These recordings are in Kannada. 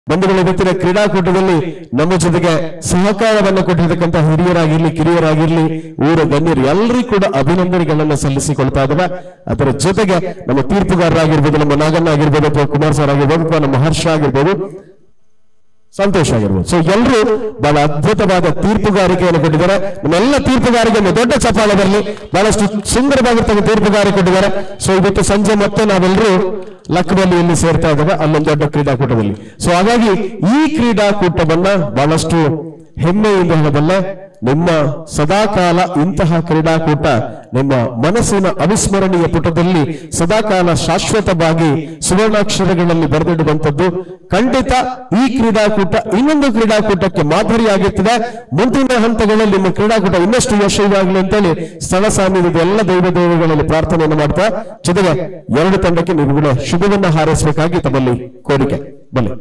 ಬಂಧುಗಳ ಇವತ್ತಿನ ಕ್ರೀಡಾಕೂಟದಲ್ಲಿ ನಮ್ಮ ಜೊತೆಗೆ ಸಹಕಾರವನ್ನು ಕೊಟ್ಟಿರ್ತಕ್ಕಂಥ ಹಿರಿಯರಾಗಿರ್ಲಿ ಕಿರಿಯರಾಗಿರ್ಲಿ ಊರ ಗಣ್ಯರು ಎಲ್ಲರಿಗೂ ಕೂಡ ಅಭಿನಂದನೆಗಳನ್ನ ಸಲ್ಲಿಸಿಕೊಳ್ತಾ ಇದ್ದಾವೆ ಅದರ ಜೊತೆಗೆ ನಮ್ಮ ತೀರ್ಪುಗಾರರಾಗಿರ್ಬೋದು ನಮ್ಮ ನಾಗಣ್ಣ ಆಗಿರ್ಬೋದು ಅಥವಾ ಕುಮಾರ್ ಸರ್ ಆಗಿರ್ಬೋದು ಅಥವಾ ನಮ್ಮ ಹರ್ಷ ಆಗಿರ್ಬೋದು ಸಂತೋಷ ಆಗಿರ್ಬೋದು ಸೊ ಎಲ್ಲರೂ ಬಹಳ ಅದ್ಭುತವಾದ ತೀರ್ಪುಗಾರಿಕೆಯನ್ನು ಕೊಟ್ಟಿದ್ದಾರೆ ನಮ್ಮೆಲ್ಲ ತೀರ್ಪುಗಾರಿಕೆಯನ್ನು ದೊಡ್ಡ ಚಪ್ಪಾಳೆ ಬರಲಿ ಬಹಳಷ್ಟು ಸುಂದರವಾಗಿರ್ತಕ್ಕಂಥ ತೀರ್ಪುಗಾರಿಕೆ ಕೊಟ್ಟಿದ್ದಾರೆ ಸೊ ಇವತ್ತು ಸಂಜೆ ಮತ್ತೆ ನಾವೆಲ್ಲರೂ ಲಕ್ನಲ್ಲಿ ಇಲ್ಲಿ ಸೇರ್ತಾ ಇದ್ದೇವೆ ಅಲ್ಲೊಂದು ದೊಡ್ಡ ಕ್ರೀಡಾಕೂಟದಲ್ಲಿ ಸೊ ಹಾಗಾಗಿ ಈ ಕ್ರೀಡಾಕೂಟವನ್ನ ಬಹಳಷ್ಟು ಹೆಮ್ಮೆಯಿಂದ ಹೇಳಬಲ್ಲ ನಿಮ್ಮ ಸದಾಕಾಲ ಇಂತಹ ಕ್ರೀಡಾಕೂಟ ನಿಮ್ಮ ಮನಸ್ಸಿನ ಅವಿಸ್ಮರಣೀಯ ಪುಟದಲ್ಲಿ ಸದಾಕಾಲ ಶಾಶ್ವತವಾಗಿ ಸುವರ್ಣಾಕ್ಷರಗಳಲ್ಲಿ ಬರೆದಿಡುವಂತದ್ದು ಖಂಡಿತ ಈ ಕ್ರೀಡಾಕೂಟ ಇನ್ನೊಂದು ಕ್ರೀಡಾಕೂಟಕ್ಕೆ ಮಾದರಿಯಾಗುತ್ತದೆ ಮುಂದಿನ ಹಂತಗಳಲ್ಲಿ ನಿಮ್ಮ ಕ್ರೀಡಾಕೂಟ ಇನ್ನಷ್ಟು ಯಶಸ್ವಿಯಾಗಲಿ ಅಂತೇಳಿ ಸ್ಥಳ ಸಾನ್ನಿಧ್ಯದ ಎಲ್ಲ ದೈವ ದೇವಗಳಲ್ಲಿ ಪ್ರಾರ್ಥನೆಯನ್ನು ಮಾಡ್ತಾ ಜೊತೆಗೆ ಎರಡು ತಂಡಕ್ಕೆ ನೀವು ಕೂಡ ಶುಭವನ್ನ ಹಾರೈಸಬೇಕಾಗಿ ತಮ್ಮಲ್ಲಿ ಕೋರಿಕೆ ಬನ್ನಿ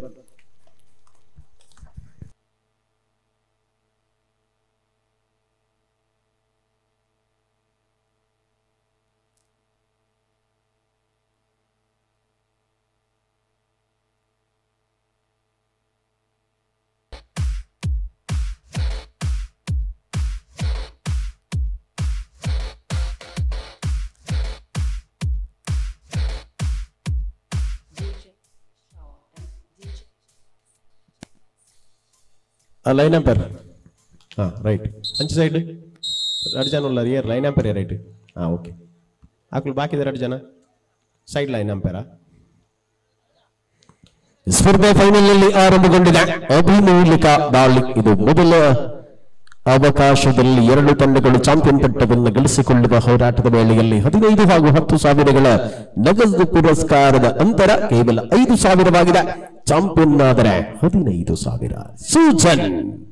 ಲೈನ್ ಅಂಪೇರ್ ಹಾ ರೈಟ್ ಅಂಚೆ ಸೈಡ್ ಎರಡು ಜನ ಉಳ್ಳ ಏರ್ ಲೈನ್ ಅಂಪೇರ್ ರೈಟ್ ಹಾ ಓಕೆ ಹಾಕಲು ಬಾಕಿ ಇದೆ ಎರಡು ಜನ ಸೈಡ್ ಲೈನ್ ಅಂಪೇರಾ ಸ್ಪರ್ಧೆ ಫೈನಲ್ ನಲ್ಲಿ ಆರಂಭಗೊಂಡಿದೆ ಅಭಿಮೂಲಿಕ ದಾಳಿ ಇದು ಮೊದಲ ಅವಕಾಶದಲ್ಲಿ ಎರಡು ತಂಡಗಳು ಚಾಂಪಿಯನ್ ಪಟ್ಟವನ್ನು ಗಳಿಸಿಕೊಳ್ಳುವ ಹೋರಾಟದ ವೇಳೆಯಲ್ಲಿ ಹದಿನೈದು ಹಾಗೂ ಹತ್ತು ಸಾವಿರಗಳ ನಗದು ಪುರಸ್ಕಾರದ ಅಂತರ ಕೇವಲ ಐದು ಸಾವಿರವಾಗಿದೆ ಚಾಂಪಿಯನ್ ಆದರೆ ಹದಿನೈದು ಸಾವಿರ ಸೂಚನ್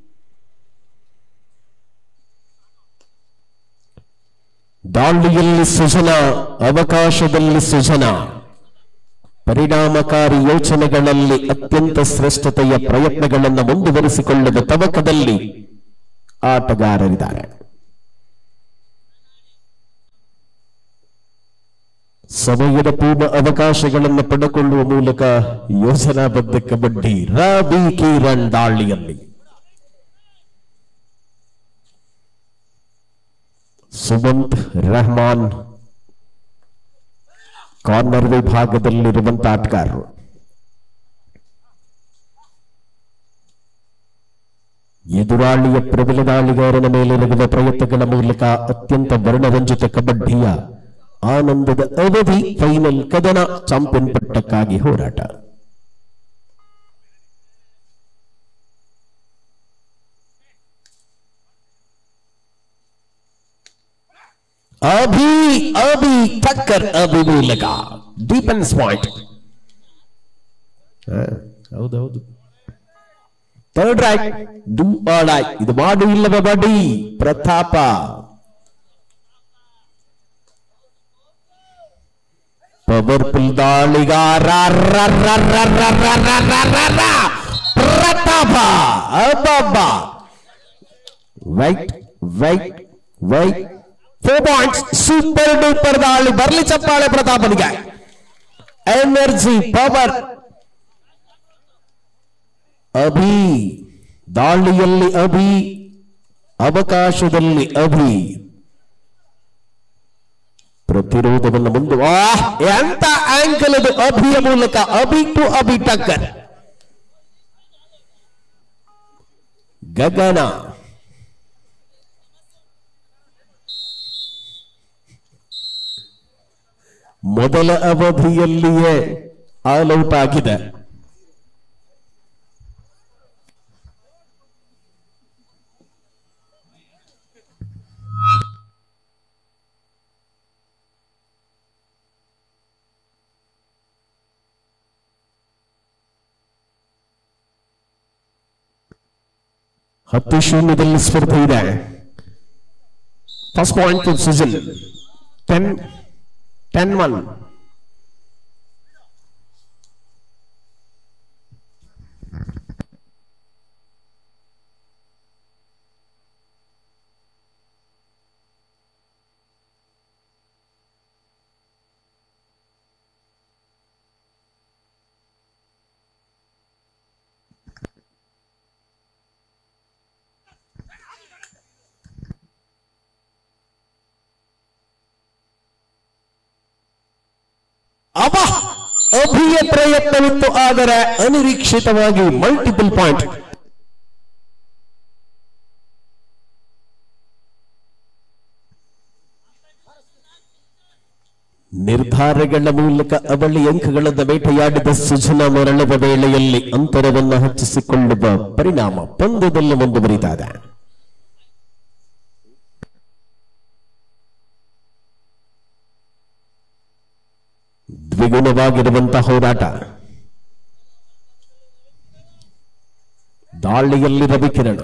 ದಾಳಿಯಲ್ಲಿ ಸುಜನ ಅವಕಾಶದಲ್ಲಿ ಸುಜನ ಪರಿಣಾಮಕಾರಿ ಯೋಚನೆಗಳಲ್ಲಿ ಅತ್ಯಂತ ಶ್ರೇಷ್ಠತೆಯ ಪ್ರಯತ್ನಗಳನ್ನು ಮುಂದುವರಿಸಿಕೊಳ್ಳುವ ತವಕದಲ್ಲಿ ಆಟಗಾರರಿದ್ದಾರೆ ಸಮಯದ ಪೂರ್ಣ ಅವಕಾಶಗಳನ್ನು ಪಡೆದುಕೊಳ್ಳುವ ಮೂಲಕ ಯೋಜನಾಬದ್ಧ ಕಬಡ್ಡಿ ರಾಬಿ ಕಿರಣ್ ದಾಳಿಯಲ್ಲಿ ಸುಮಂತ್ ರೆಹಮಾನ್ ಕಾರ್ನರ್ ವಿಭಾಗದಲ್ಲಿರುವಂತ ಆಟಗಾರರು ಎದುರಾಳಿಯ ಪ್ರಬಲ ದಾಳಿಗಾರನ ಮೇಲೆ ನಡೆದ ಪ್ರಯತ್ನಗಳ ಮೂಲಕ ಅತ್ಯಂತ ವರ್ಣರಂಜಿತ ಕಬಡ್ಡಿಯ ಆನಂದದ ಅವಧಿ ಫೈನಲ್ ಕದನ ಚಾಂಪಿಯನ್ ಪಟ್ಟಕ್ಕಾಗಿ ಹೋರಾಟ ಅಭಿ ಅಭಿ ಟಕ್ಕರ್ ಅಭಿ ಮೂಲಕ ಡಿಫೆನ್ಸ್ ಪಾಯಿಂಟ್ ಹೌದೌದು third right do or die ಇದು ಮಾಡು ಇಲ್ಲವೇ ಬಡಿ ಪ್ರತಾಪ ಪವರ್ಫುಲ್ ದಾಳಿಗಾರ ರ, ರ, ರ, ರ, ರ, ರ, ರ, ರ, ರ. ಪ್ರತಾಪ ಅಬ್ಬಬ್ಬ white white white four points super duper ದಾಳಿ ಬರ್ಲಿ ಚಪ್ಪಾಳೆ ಪ್ರತಾಪನಿಗೆ ಎನರ್ಜಿ ಪವರ್ ಅಭಿ ದಾಳಿಯಲ್ಲಿ ಅಭಿ ಅವಕಾಶದಲ್ಲಿ ಅಭಿ ಪ್ರತಿರೋಧವನ್ನು ಮುಂದೆ ವಾಹ್ ಎಂತ ಆಂಕಲ್ ಇದು ಅಭಿಯ ಮೂಲಕ ಅಭಿ ಟು ಅಭಿ ಟಕ್ಕರ್ ಗಗನ ಮೊದಲ ಅವಧಿಯಲ್ಲಿಯೇ ಆಲ್ ಔಟ್ ಆಗಿದೆ ಹತ್ತು ಶೂನ್ಯದಲ್ಲಿ ಸ್ಪರ್ಧೆ ಇದೆ first point season ten ten one ಅವ ಅಭಿಯ ಪ್ರಯತ್ನವಿತ್ತು ಆದರೆ ಅನಿರೀಕ್ಷಿತವಾಗಿ ಮಲ್ಟಿಪಲ್ ಪಾಯಿಂಟ್ ನಿರ್ಧಾರಗಳ ಮೂಲಕ ಅವಳಿ ಅಂಕಗಳನ್ನು ಬೇಟೆಯಾಡಿದ ಸುಜನ ಮರಳುವ ವೇಳೆಯಲ್ಲಿ ಅಂತರವನ್ನು ಹೆಚ್ಚಿಸಿಕೊಳ್ಳುವ ಪರಿಣಾಮ ಪಂದ್ಯದಲ್ಲಿ ಮುಂದುವರಿದಿದೆ ದ್ವಿಗುಣವಾಗಿರುವಂತಹ ಹೋರಾಟ ದಾಳಿಯಲ್ಲಿ ರವಿಕಿರಣ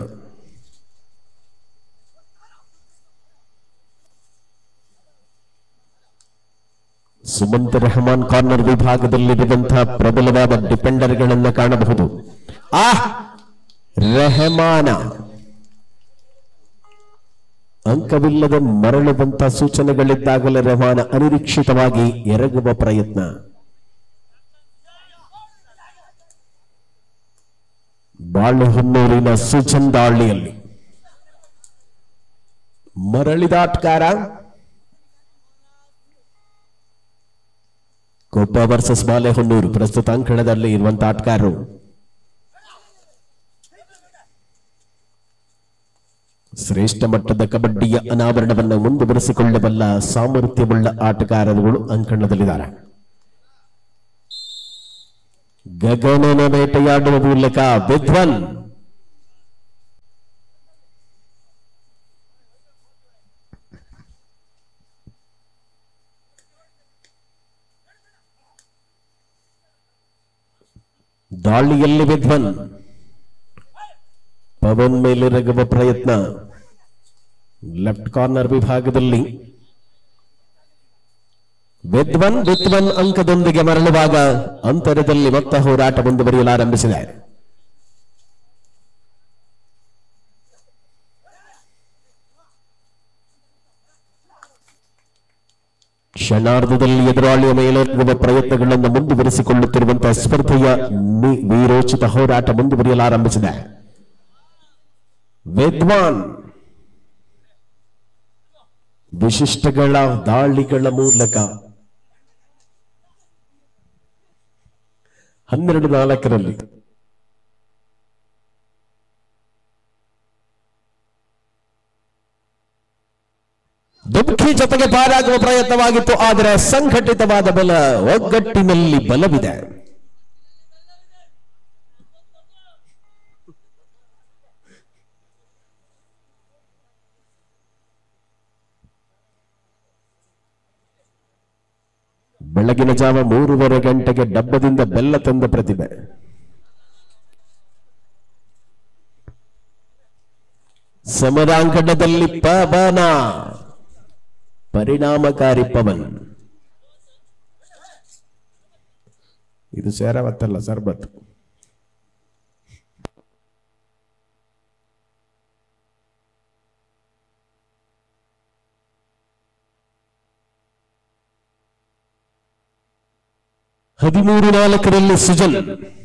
ಸುಮಂತ್ ರೆಹಮಾನ್ ಕಾರ್ನರ್ ವಿಭಾಗದಲ್ಲಿರುವಂತಹ ಪ್ರಬಲವಾದ ಡಿಪೆಂಡರ್ಗಳನ್ನು ಕಾಣಬಹುದು ಆ ರೆಹಮಾನ ಅಂಕವಿಲ್ಲದೆ ಮರಳುವಂತ ಸೂಚನೆಗಳಿದ್ದಾಗಲೇ ರೆಹಮಾನ ಅನಿರೀಕ್ಷಿತವಾಗಿ ಎರಗುವ ಪ್ರಯತ್ನ ಬಾಳೆಹೊನ್ನೂರಿನ ಸುಜನ್ ದಾಳಿಯಲ್ಲಿ ಮರಳಿದ ಆಟಗಾರ ಕೊಪ್ಪ ವರ್ಸಸ್ ಬಾಳೆಹೊನ್ನೂರು ಪ್ರಸ್ತುತ ಅಂಕಣದಲ್ಲಿ ಇರುವಂತಹ ಆಟಗಾರರು ಶ್ರೇಷ್ಠ ಮಟ್ಟದ ಕಬಡ್ಡಿಯ ಅನಾವರಣವನ್ನು ಮುಂದುವರೆಸಿಕೊಳ್ಳಬಲ್ಲ ಸಾಮರ್ಥ್ಯವುಳ್ಳ ಆಟಗಾರರುಗಳು ಅಂಕಣದಲ್ಲಿದ್ದಾರೆ ಗಗನನ ಬೇಟೆಯಾಡುವ ಮೂಲಕ ವಿದ್ವನ್ ದಾಳಿಯಲ್ಲಿ ವಿದ್ವನ್ ಪವನ್ ಮೇಲೆರಗುವ ಪ್ರಯತ್ನ ಲೆಫ್ಟ್ ಕಾರ್ನರ್ ವಿಭಾಗದಲ್ಲಿ ವಿದ್ವನ್ ವಿದ್ವನ್ ಅಂಕದೊಂದಿಗೆ ಮರಳುವಾಗ ಅಂತರದಲ್ಲಿ ಮತ್ತೆ ಹೋರಾಟ ಮುಂದುವರಿಯಲು ಆರಂಭಿಸಿದೆ ಕ್ಷಣಾರ್ಧದಲ್ಲಿ ಎದುರಾಳಿಯ ಮೇಲೆರಗುವ ಪ್ರಯತ್ನಗಳನ್ನು ಮುಂದುವರಿಸಿಕೊಳ್ಳುತ್ತಿರುವಂತಹ ಸ್ಪರ್ಧೆಯ ನಿ- ವೀರೋಚಿತ ಹೋರಾಟ ಮುಂದುವರಿಯಲು ಆರಂಭಿಸಿದೆ ವಿದ್ವಾನ್ ವಿಶಿಷ್ಟಗಳ ದಾಳಿಗಳ ಮೂಲಕ ಹನ್ನೆರಡು ನಾಲ್ಕರಲ್ಲಿ ದುಃಖಿ ಜೊತೆಗೆ ಪಾರಾಗುವ ಪ್ರಯತ್ನವಾಗಿತ್ತು ಆದರೆ ಸಂಘಟಿತವಾದ ಬಲ ಒಗ್ಗಟ್ಟಿನಲ್ಲಿ ಬಲವಿದೆ ಬೆಳಗಿನ ಜಾವ ಮೂರುವರೆ ಗಂಟೆಗೆ ಡಬ್ಬದಿಂದ ಬೆಲ್ಲ ತಂದ ಪ್ರತಿಭೆ ಸಮರಾಂಗಣದಲ್ಲಿ ಪವನ ಪರಿಣಾಮಕಾರಿ ಪವನ್ ಇದು ಸೇರಾವತ್ತಲ್ಲ ಸರ್ಬತ್ ಹದಿಮೂರು ನಾಲ್ಕರಲ್ಲಿ ಸುಜನ್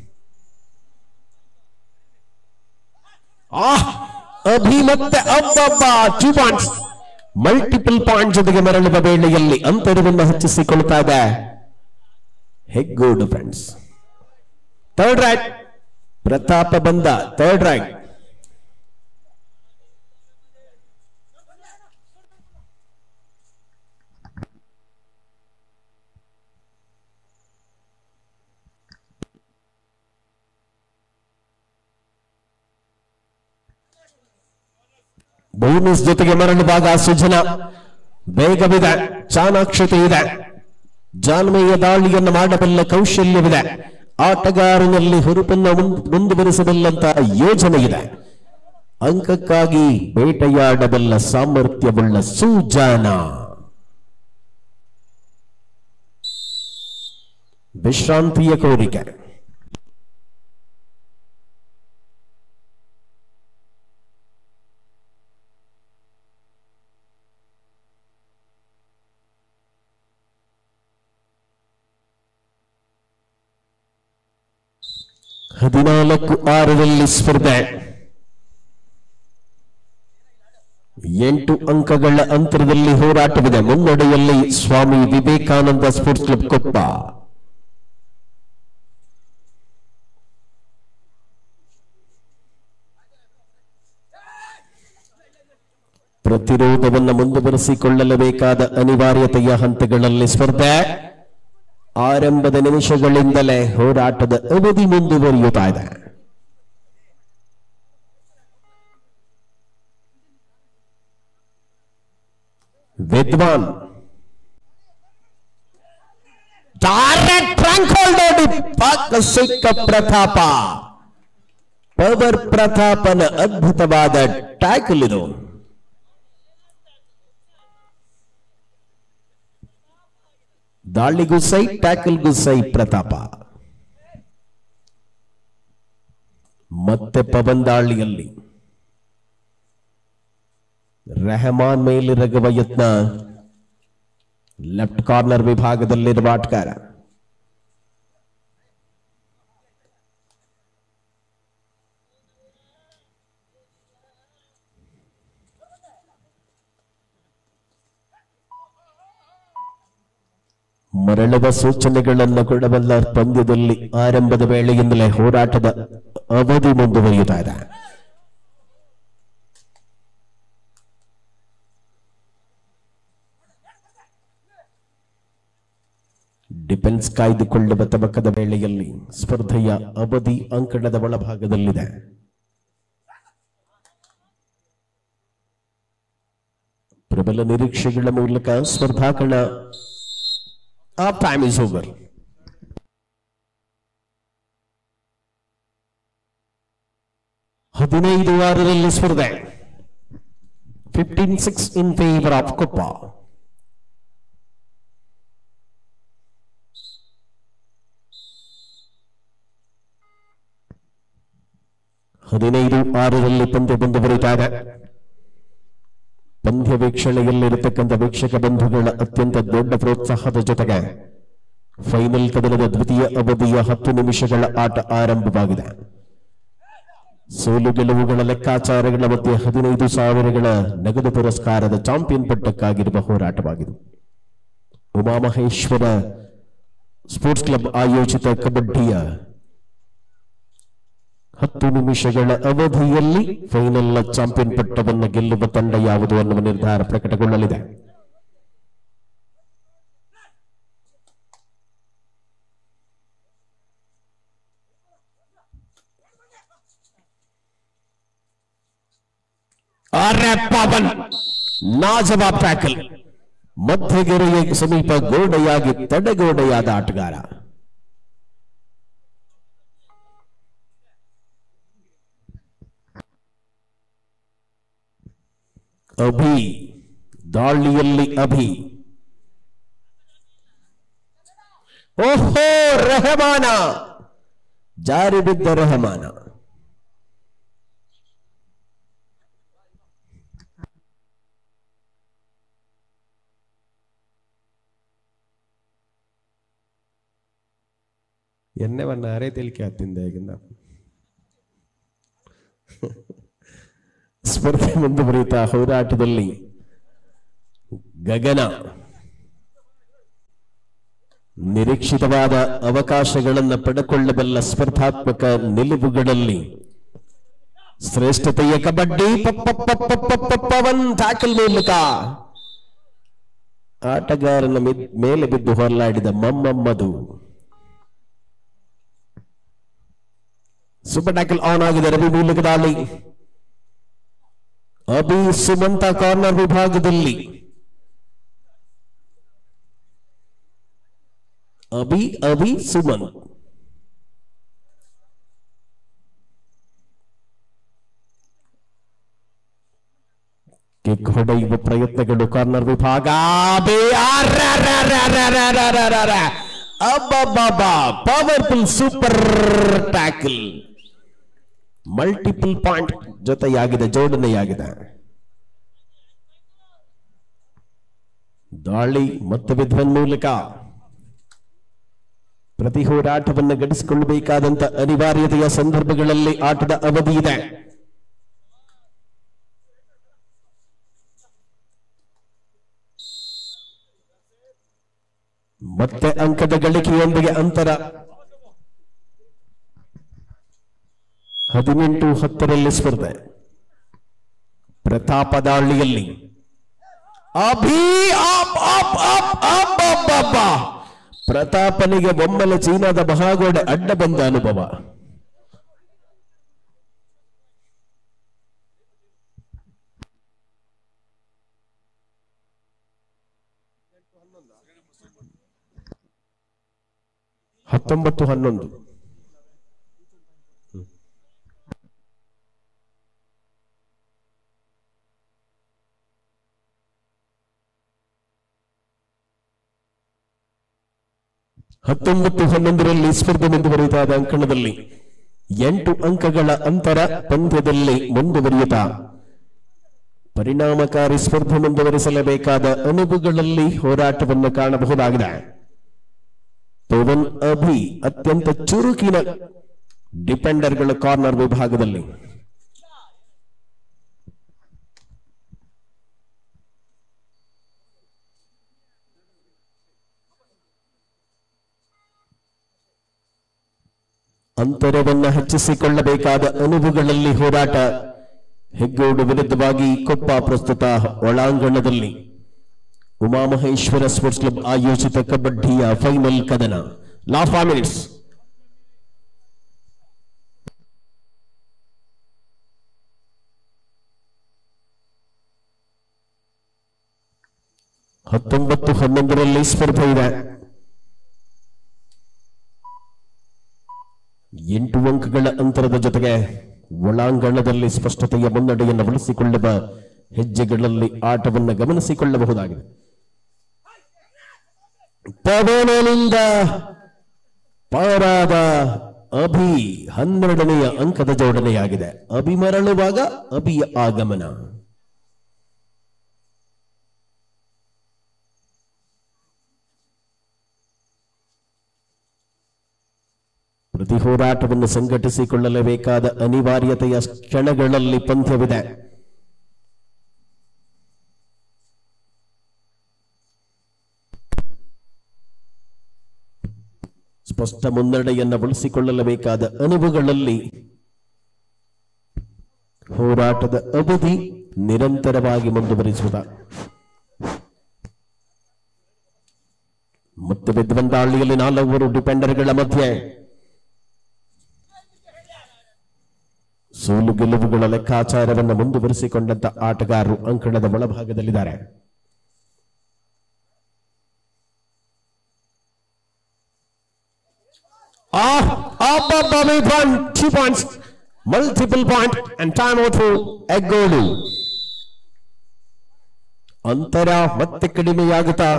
ಆಹ್ ಅಭಿ ಮತ್ತೆ ಅಬ್ಬಬ್ಬ ಟೂ ಪಾಯಿಂಟ್ಸ್ ಮಲ್ಟಿಪಲ್ ಪಾಯಿಂಟ್ ಜೊತೆಗೆ ಮರಳುವ ವೇಳೆಯಲ್ಲಿ ಅಂತರವನ್ನು ಹೆಚ್ಚಿಸಿಕೊಳ್ತಾ ಇದೆ Heggodu friends third rank Pratap ಬಂದ ಥರ್ಡ್ ರ್ಯಾಂಕ್ ಬೋನಸ್ ಜೊತೆಗೆ ಮರಳುವಾಗ ಸುಜನ ವೇಗವಿದೆ ಚಾಣಾಕ್ಷತೆ ಇದೆ ಜಾನ್ಮೆಯ ದಾಳಿಯನ್ನು ಮಾಡಬಲ್ಲ ಕೌಶಲ್ಯವಿದೆ ಆಟಗಾರನಲ್ಲಿ ಹುರುಪನ್ನು ಮುಂದ್- ಮುಂದುವರಿಸಬಲ್ಲಂತ ಯೋಜನೆ ಇದೆ ಅಂಕಕ್ಕಾಗಿ ಬೇಟೆಯಾಡಬಲ್ಲ ಸಾಮರ್ಥ್ಯವುಳ್ಳ ಸುಜಾನ ವಿಶ್ರಾಂತಿಯ ಕೋರಿಕೆ ಹದಿನಾಲ್ಕು ಆರರಲ್ಲಿ ಸ್ಪರ್ಧೆ ಎಂಟು ಅಂಕಗಳ ಅಂತರದಲ್ಲಿ ಹೋರಾಟವಿದೆ ಮುನ್ನಡೆಯಲ್ಲಿ ಸ್ವಾಮಿ ವಿವೇಕಾನಂದ ಸ್ಪೋರ್ಟ್ಸ್ ಕ್ಲಬ್ ಕೊಪ್ಪ ಪ್ರತಿರೋಧವನ್ನು ಮುಂದುವರಿಸಿಕೊಳ್ಳಲೇಬೇಕಾದ ಅನಿವಾರ್ಯತೆಯ ಹಂತಗಳಲ್ಲಿ ಸ್ಪರ್ಧೆ ಆರಂಭದ ನಿಮಿಷಗಳಿಂದಲೇ ಹೋರಾಟದ ಅವಧಿ ಮುಂದುವರಿಯುತ್ತಾ ಇದೆ ವಿದ್ವಾನ್ ಡೈರೆಕ್ಟ್ ಟ್ರಂಕ್ ಹೋಲ್ಡ್ ಪಾಕ ಸಿಕ್ಕ ಪ್ರತಾಪ ಪವರ್ ಪ್ರತಾಪನ ಅದ್ಭುತವಾದ ಟ್ಯಾಕಲ್ ಇದು ದಾಳಿಗೂ ಸೈ ಟ್ಯಾಕಲ್ಗೂ ಸೈ ಪ್ರತಾಪ ಮತ್ತೆ ಪವನ್ ದಾಳಿಯಲ್ಲಿ ರೆಹಮಾನ್ ಮೇಲಿರಗುವ ಯತ್ನ ಲೆಫ್ಟ್ ಕಾರ್ನರ್ ವಿಭಾಗದಲ್ಲಿರುವ ಆಟಗಾರ ಮರಳುವ ಸೂಚನೆಗಳನ್ನು ಕೊಡಬಲ್ಲ ಪಂದ್ಯದಲ್ಲಿ ಆರಂಭದ ವೇಳೆಯಿಂದಲೇ ಹೋರಾಟದ ಅವಧಿ ಮುಂದುವರಿಯುತ್ತಾ ಇದೆ ಡಿಫೆನ್ಸ್ ಕಾಯ್ದುಕೊಳ್ಳುವ ತಬಕದ ವೇಳೆಯಲ್ಲಿ ಸ್ಪರ್ಧೆಯ ಅವಧಿ ಅಂಕಣದ ಒಳಭಾಗದಲ್ಲಿದೆ ಪ್ರಬಲ ನಿರೀಕ್ಷೆಗಳ ಮೂಲಕ ಸ್ಪರ್ಧಾಕಣ ಆ ಟೈಮ್ ಇಸ್ ಓವರ್ ಹದಿನೈದು ವಾರದಲ್ಲಿ ಸ್ಪರ್ಧೆ fifteen six in favour of Koppa ಹದಿನೈದು ಆರರಲ್ಲಿ ಪಂದ್ಯ ಮುಂದುವರಿತಾ ಇದೆ ಪಂದ್ಯ ವೀಕ್ಷಣೆಯಲ್ಲಿರತಕ್ಕಂಥ ವೀಕ್ಷಕ ಬಂಧುಗಳ ಅತ್ಯಂತ ದೊಡ್ಡ ಪ್ರೋತ್ಸಾಹದ ಜೊತೆಗೆ ಫೈನಲ್ ಕದನದ ದ್ವಿತೀಯ ಅವಧಿಯ ಹತ್ತು ನಿಮಿಷಗಳ ಆಟ ಆರಂಭವಾಗಿದೆ ಸೋಲು ಗೆಲುವುಗಳ ಲೆಕ್ಕಾಚಾರಗಳ ಮಧ್ಯೆ ಹದಿನೈದು ಸಾವಿರಗಳ ನಗದು ಪುರಸ್ಕಾರದ ಚಾಂಪಿಯನ್ ಪಟ್ಟಕ್ಕಾಗಿರುವ ಹೋರಾಟವಾಗಿದೆ ಉಮಾಮಹೇಶ್ವರ ಸ್ಪೋರ್ಟ್ಸ್ ಕ್ಲಬ್ ಆಯೋಜಿತ ಕಬಡ್ಡಿಯ ಹತ್ತು ನಿಮಿಷಗಳ ಅವಧಿಯಲ್ಲಿ ಫೈನಲ್ ಚಾಂಪಿಯನ್ ಪಟ್ಟವನ್ನು ಗೆಲ್ಲುವ ತಂಡ ಯಾವುದು ಅನ್ನುವ ನಿರ್ಧಾರ ಪ್ರಕಟಗೊಳ್ಳಲಿದೆ ಅರೆ ಪವನ್ ನಾಜವಾಬ್ ಟ್ಯಾಕಲ್ ಮಧ್ಯಗೆರೆಯ ಸಮೀಪ ಗೋಡೆಯಾಗಿ ತಡೆಗೋಡೆಯಾದ ಆಟಗಾರ ಅಭಿ ದಾಳಿಯಲ್ಲಿ ಅಭಿ ಓಹೋ ರೆಹಮಾನ ಜಾರಿ ಬಿದ್ದ ರೆಹಮಾನ ಎಣ್ಣೆವನ್ನ ಅರೆ ತೆಲಿಕೆ ಹತ್ತಿಂದ ಈಗಿಂದ ಸ್ಪರ್ಧೆ ಮುಂದುವರಿಯುತ್ತಾ ಹೋರಾಟದಲ್ಲಿ ಗಗನ ನಿರೀಕ್ಷಿತವಾದ ಅವಕಾಶಗಳನ್ನು ಪಡೆಕೊಳ್ಳಬಲ್ಲ ಸ್ಪರ್ಧಾತ್ಮಕ ನಿಲುವುಗಳಲ್ಲಿ ಶ್ರೇಷ್ಠತೆಯ ಕಬಡ್ಡಿ ಪವನ್ ಟ್ಯಾಕಲ್ ಮೂಲಕ ಆಟಗಾರನ ಮಿದ್- ಮೇಲೆ ಬಿದ್ದು ಹೊರಲಾಡಿದ ಮಮ್ಮಮ್ಮದು ಸೂಪರ್ ಟ್ಯಾಕಲ್ ಆನ್ ಆಗಿದೆ ರವಿ ಮೂಲಕ ದಾಳಿ ಅಭಿ ಸುಮಂತ ಕಾರ್ನರ್ ವಿಭಾಗದಲ್ಲಿ ಅಭಿ ಅಭಿ ಸುಮಂತ್ ಕಿಕ್ ಹೊಡೆಯುವ ಪ್ರಯತ್ನಗಳು ಕಾರ್ನರ್ ವಿಭಾಗ powerful super tackle multiple point ಜೊತೆಯಾಗಿದೆ ಜೋಡಣೆಯಾಗಿದೆ ದಾಳಿ ಮತ್ತು ವಿಧ್ವನ್ ಮೂಲಕ ಪ್ರತಿ ಹೋರಾಟವನ್ನು ಗಳಿಸಿಕೊಳ್ಳಬೇಕಾದಂತ ಅನಿವಾರ್ಯತೆಯ ಸಂದರ್ಭಗಳಲ್ಲಿ ಆಟದ ಅವಧಿ ಇದೆ ಮತ್ತೆ ಅಂಕದ ಗಳಿಕೆಯೊಂದಿಗೆ ಅಂತರ ಹದಿನೆಂಟು ಹತ್ತರಲ್ಲಿ ಸ್ಪರ್ಧೆ ಪ್ರತಾಪದಾಳಿಯಲ್ಲಿ Abhi up up up up up ಅಪ್ಪ. ಪ್ರತಾಪನಿಗೆ ಒಮ್ಮೆಲೆ ಚೀನಾದ ಮಹಾಗೋಡೆ ಅಡ್ಡ ಬಂದ ಅನುಭವ ಹತ್ತೊಂಬತ್ತು ಹನ್ನೊಂದು ಹತ್ತೊಂಬತ್ತು ಹನ್ನೊಂದರಲ್ಲಿ ಸ್ಪರ್ಧೆ ಮುಂದುವರಿಯುತ್ತಾದ ಅಂಕಣದಲ್ಲಿ ಎಂಟು ಅಂಕಗಳ ಅಂತರ ಪಂದ್ಯದಲ್ಲಿ ಮುಂದುವರಿಯುತ್ತಾ ಪರಿಣಾಮಕಾರಿ ಸ್ಪರ್ಧೆ ಮುಂದುವರಿಸಲೇಬೇಕಾದ ಅನುಭವಗಳಲ್ಲಿ ಹೋರಾಟವನ್ನು ಕಾಣಬಹುದಾಗಿದೆ ಪವನ್ ಅಭಿ ಅತ್ಯಂತ ಚುರುಕಿನ ಡಿಪೆಂಡರ್ಗಳ ಕಾರ್ನರ್ ವಿಭಾಗದಲ್ಲಿ ಅಂತರವನ್ನ ಹೆಚ್ಚಿಸಿಕೊಳ್ಳಬೇಕಾದ ಅನುಭವಗಳಲ್ಲಿ ಹೋರಾಟ ಹೆಗ್ಗೋಡು ವಿರುದ್ಧವಾಗಿ ಕೊಪ್ಪ ಪ್ರಸ್ತುತ ಒಳಾಂಗಣದಲ್ಲಿ ಉಮಾಮಹೇಶ್ವರ ಸ್ಪೋರ್ಟ್ಸ್ ಕ್ಲಬ್ ಆಯೋಜಿತ ಕಬಡ್ಡಿಯ ಫೈನಲ್ ಕದನ ಲಾ ಫೈವ್ ಮಿನಿಟ್ಸ್ ಹತ್ತೊಂಬತ್ತು ಹನ್ನೊಂದರಲ್ಲಿ ಸ್ಪರ್ಧೆ ಇದೆ ಎಂಟು ಅಂಕಗಳ ಅಂತರದ ಜೊತೆಗೆ ಒಳಾಂಗಣದಲ್ಲಿ ಸ್ಪಷ್ಟತೆಯ ಮುನ್ನಡೆಯನ್ನು ಬಳಸಿಕೊಳ್ಳುವ ಹೆಜ್ಜೆಗಳಲ್ಲಿ ಆಟವನ್ನು ಗಮನಿಸಿಕೊಳ್ಳಬಹುದಾಗಿದೆ ಪವನನಿಂದ ಪಾರಾದ ಅಭಿ ಹನ್ನೆರಡನೆಯ ಅಂಕದ ಜೋಡಣೆಯಾಗಿದೆ ಅಭಿ ಮರಳುವಾಗ ಅಭಿಯ ಆಗಮನ ಪ್ರತಿ ಹೋರಾಟವನ್ನು ಸಂಘಟಿಸಿಕೊಳ್ಳಲೇಬೇಕಾದ ಅನಿವಾರ್ಯತೆಯ ಕ್ಷಣಗಳಲ್ಲಿ ಪಂದ್ಯವಿದೆ ಸ್ಪಷ್ಟ ಮುನ್ನಡೆಯನ್ನು ಬಳಸಿಕೊಳ್ಳಲೇಬೇಕಾದ ಅನುಭವಗಳಲ್ಲಿ ಹೋರಾಟದ ಅವಧಿ ನಿರಂತರವಾಗಿ ಮುಂದುವರಿಸುವುದ ಮತ್ತೆ ವಿದ್ವಂದಾಳಿಯಲ್ಲಿ ನಾಲ್ವರು ಡಿಪೆಂಡರ್ಗಳ ಮಧ್ಯೆ ಸೋಲು ಗೆಲುವುಗಳ ಲೆಕ್ಕಾಚಾರವನ್ನು ಮುಂದುವರಿಸಿಕೊಂಡಂತ ಆಟಗಾರರು ಅಂಕಣದ ಒಳಭಾಗದಲ್ಲಿದ್ದಾರೆ two points, multiple point and time out for ಎಗ್ಗೋಲು ಅಂತರ ಮತ್ತೆ ಕಡಿಮೆಯಾಗುತ್ತಾ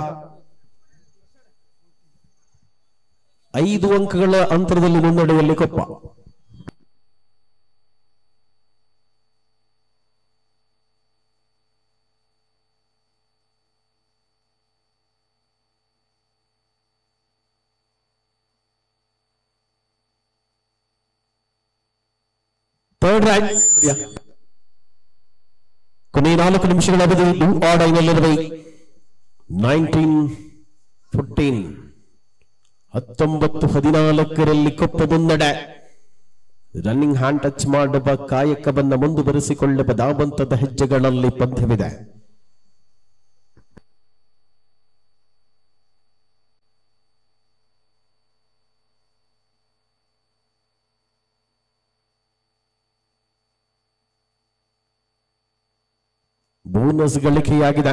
ಐದು ಅಂಕಗಳ ಅಂತರದಲ್ಲಿ ಮುನ್ನಡೆಯಲ್ಲಿ ಕೊಪ್ಪ ಥರ್ಡ್ ರೈಟ್ ಕೊನೆಯ ನಾಲ್ಕು ನಿಮಿಷಗಳ ಅವಧಿ ಲೂ ಆರ್ಡೈನಲ್ಲಿರುವೆ ನೈನ್ಟೀನ್ ಫೋರ್ಟೀನ್ ಹತ್ತೊಂಬತ್ತು ಹದಿನಾಲ್ಕರಲ್ಲಿ ಕೊಪ್ಪ ಮುನ್ನಡೆ ರನ್ನಿಂಗ್ ಹ್ಯಾಂಡ್ ಟಚ್ ಮಾಡುವ ಕಾಯಕವನ್ನ ಮುಂದುವರಿಸಿಕೊಳ್ಳುವ ದಾವಂತದ ಹೆಜ್ಜೆಗಳಲ್ಲಿ ಪಂದ್ಯವಿದೆ ಬೋನಸ್ ಗಳಿಕೆಯಾಗಿದೆ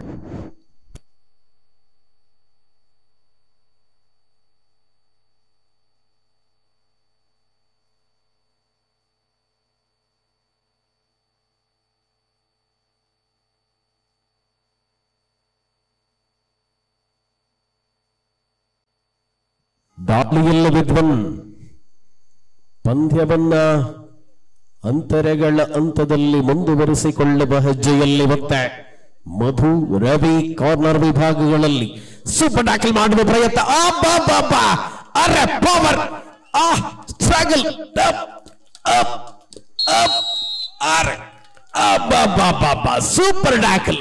ದಾಳಿಯಲ್ಲಿ ವಿದ್ವನ್ ಪಂದ್ಯವನ್ನ ಅಂತರಗಳ ಅಂತದಲ್ಲಿ ಮುಂದುವರಿಸಿಕೊಳ್ಳುವ ಹೆಜ್ಜೆಯಲ್ಲಿ ಮತ್ತೆ ಮಧು ರವಿ ಕಾರ್ನರ್ ವಿಭಾಗಗಳಲ್ಲಿ ಸೂಪರ್ ಟ್ಯಾಕಲ್ ಮಾಡುವ ಪ್ರಯತ್ನ ಅಬ್ಬಬ್ಬಬ್ಬ! ಅರೆ ಪವರ್ ಆ ಸ್ಟ್ರಗಲ್ ಅರೆ ಅಬ್ಬಬ್ಬಬ್ಬಬ್ಬ! ಸೂಪರ್ ಟ್ಯಾಕಲ್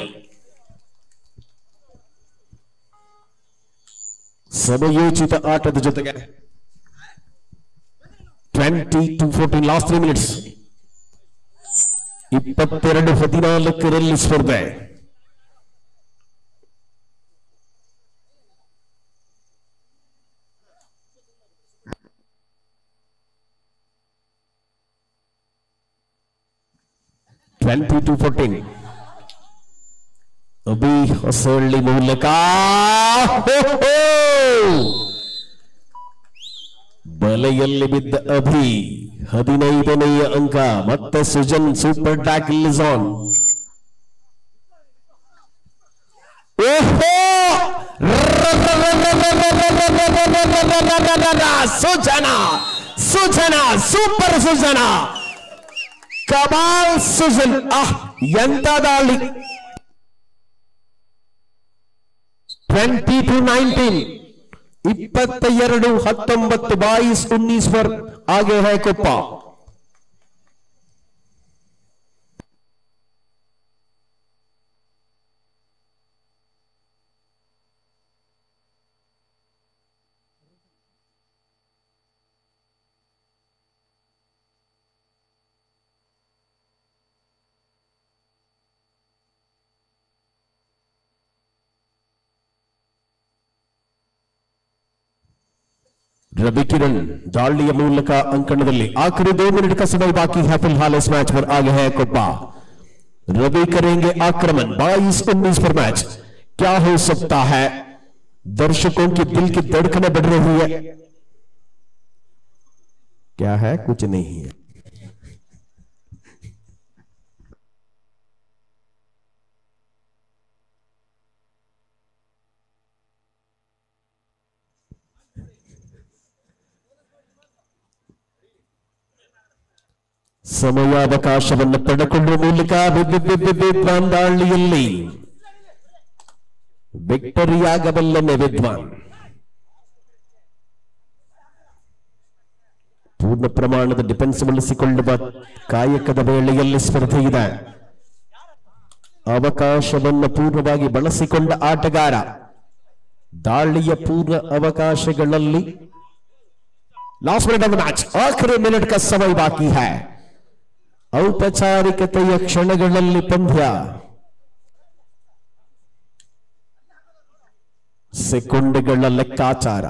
ಸಮಯೋಚಿತ ಆಟದ ಜೊತೆಗೆ twenty two fourteen last three minutes ಇಪ್ಪತ್ತೆರಡು ಹದಿನಾಲ್ಕರಲ್ಲಿ ಸ್ಪರ್ಧೆ twenty two fourteen Abhi Hosalli ಮೂಲಕ ಹೋ, ಹೋ! ಬಲೆಯಲ್ಲಿ ಬಿದ್ದ ಅಭಿ ಹದಿನೈದನೆಯ ಅಂಕ ಮತ್ತೆ Sujan super tackle is on ಓಹೋ ಸುಜನ ಸುಜನ ಸೂಪರ್ ಸುಜನ ಕಮಾಲ್ ಸುಜನ್ ಆಹ್ ಎಂತ ದಾಳಿ ಟ್ವೆಂಟಿ ಟು ನೈನ್ಟೀನ್ ಇಪ್ಪತ್ತ ಎರಡು ಹತ್ತೊಂಬತ್ತು ಬಾಯಿಸ್ ಉನ್ನೀಸ್ ಪರ್ ಆगे है ಕೊಪ್ಪ रवि किरण दालिया ಮೂಲಕ ಅಂಕಣದಲ್ಲಿ आखिरी दो मिनट का समय बाकी है फिलहाल इस मैच पर आगे है कोप्पा रवि करेंगे आक्रमण बाईस उन्नीस पर मैच क्या हो सकता है दर्शकों की दिल की धड़कनें बढ़ रही है क्या है कुछ नहीं है ಸಮಯಾವಕಾಶವನ್ನು ಪಡೆದುಕೊಳ್ಳುವ ಮೂಲಕ ವಿದ್ವಾಂದಾಳಿಯಲ್ಲಿ ವಿಕ್ಟರಿಯಾಗಬಲ್ಲನೆ ವಿದ್ವಾನ್ ಪೂರ್ಣ ಪ್ರಮಾಣದ ಡಿಫೆನ್ಸ್ ಬಳಸಿಕೊಳ್ಳುವ ಕಾಯಕದ ವೇಳೆಯಲ್ಲಿ ಸ್ಪರ್ಧೆ ಇದೆ ಅವಕಾಶವನ್ನು ಪೂರ್ಣವಾಗಿ ಬಳಸಿಕೊಂಡ ಆಟಗಾರ ದಾಳಿಯ ಪೂರ್ಣ ಅವಕಾಶಗಳಲ್ಲಿ लास्ट मिनट ऑफ मैच आखिरी मिनट का समय बाकी है ಔಪಚಾರಿಕತೆಯ ಕ್ಷಣಗಳಲ್ಲಿ ಪಂದ್ಯ ಸೆಕೆಂಡ್ಗಳ ಲೆಕ್ಕಾಚಾರ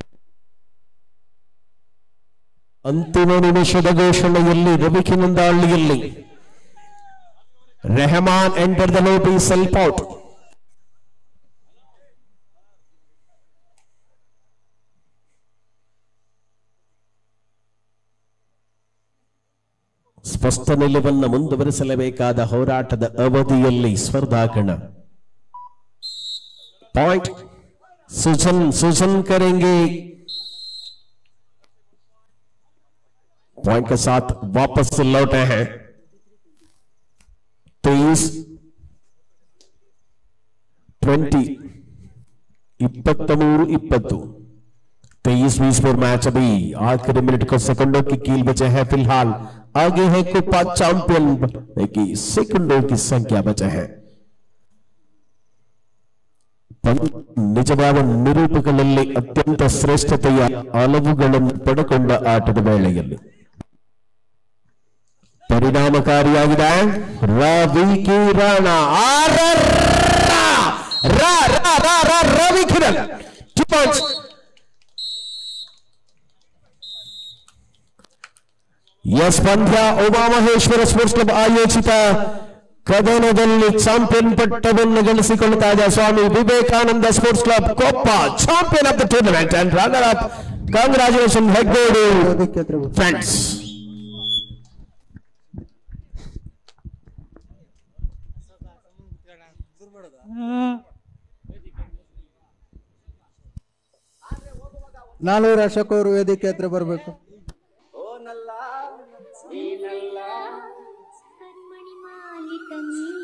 ಅಂತಿಮ ನಿಮಿಷದ ಘೋಷಣೆಯಲ್ಲಿ ರವಿಕಿನಂದಾಳಿಯಲ್ಲಿ Rehman enter the lobby self out ಸ್ಪಷ್ಟ ನಿಲುವನ್ನು ಮುಂದುವರಿಸಲೇಬೇಕಾದ ಹೋರಾಟದ ಅವಧಿಯಲ್ಲಿ ಸ್ಪರ್ಧಾಕಣ ಪಾಯಿಂಟ್ ಸುಜನ್ सुजन करेंगे पॉइंट के साथ वापस से लौटे हैं तेईस ट्वेंटी इಪ್ಪತ್ತ ಮೂರು ಇಪ್ಪತ್ತು तेईस बीस पर मैच अभी आखिरी मिनट को सेकंडों की कील बचे हैं फिलहाल आगे है कोपा चैंपियन बनने की सेकंडों की संख्या बचे हैं ಪಂ- ನಿಜವಾದ ನಿರೂಪಗಳಲ್ಲಿ ಅತ್ಯಂತ ಶ್ರೇಷ್ಠತೆಯ ಹಲವುಗಳನ್ನು ಪಡೆಕೊಂಡ ಆಟದ ವೇಳೆಯಲ್ಲಿ ಪರಿಣಾಮಕಾರಿಯಾಗಿದೆ ರವಿ ಕಿರಣ ಆರರ! ರ, ರ, ರ, ರ, Ravi Kiran Two points. Yes ಪಂದ್ಯ ಉಮಾಮಹೇಶ್ವರ ಸ್ಪೋರ್ಟ್ಸ್ ಕ್ಲಬ್ ಆಯೋಜಿತ ಕದನದಲ್ಲಿ ಚಾಂಪಿಯನ್ ಪಟ್ಟವನ್ನು ಗಳಿಸಿಕೊಳ್ಳುತ್ತಾ ಇದೆ Swami Vivekananda sports club Koppa champion of the tournament and runner up congratulation Heggodu friends ನಾಲ್ವರು ಅಶೋಕ್ ಅವರು ವೇದಿಕೆ ಹತ್ರ ಬರಬೇಕು ಕಣ್ಮಣಿ ಮಾಲೀಕ ನೀ